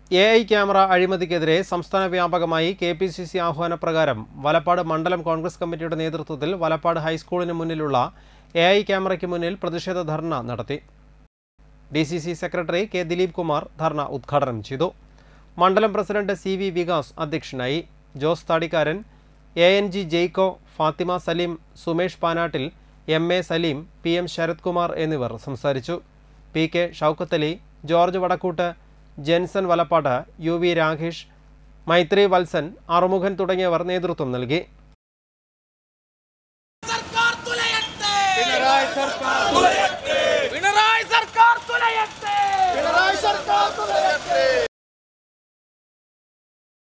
A I camera അഴിമതിക്കെതിരെ സംസ്ഥാന വ്യാപകമായി കെ പി സി സി ആഹ്വാനപ്രകാരം വലപ്പാട് മണ്ഡലം കോൺഗ്രസ് കമ്മിറ്റിയുടെ നേതൃത്വത്തിൽ വലപ്പാട് ഹൈസ്കൂളിന് മുന്നിലുള്ള എ ഐ ക്യാമറയ്ക്ക് മുന്നിൽ പ്രതിഷേധ ധർണ നടത്തി D C C secretary K Dileep Kumar ധർണ ഉദ്ഘാടനം ചെയ്തു മണ്ഡലം പ്രസിഡന്റ് സി വി വികാസ് അധ്യക്ഷനായി Jose Thadikkaran A N G Jaico Fathima Saleem Sumesh Panattil M A Saleem P M Sharath Kumar എന്നിവർ സംസാരിച്ചു P K Shoukathali George Vadakkoot Jenson Valappad U V Rakesh Maithri Valsan Arumukhan തുടങ്ങിയവർ നേതൃത്വം നൽകി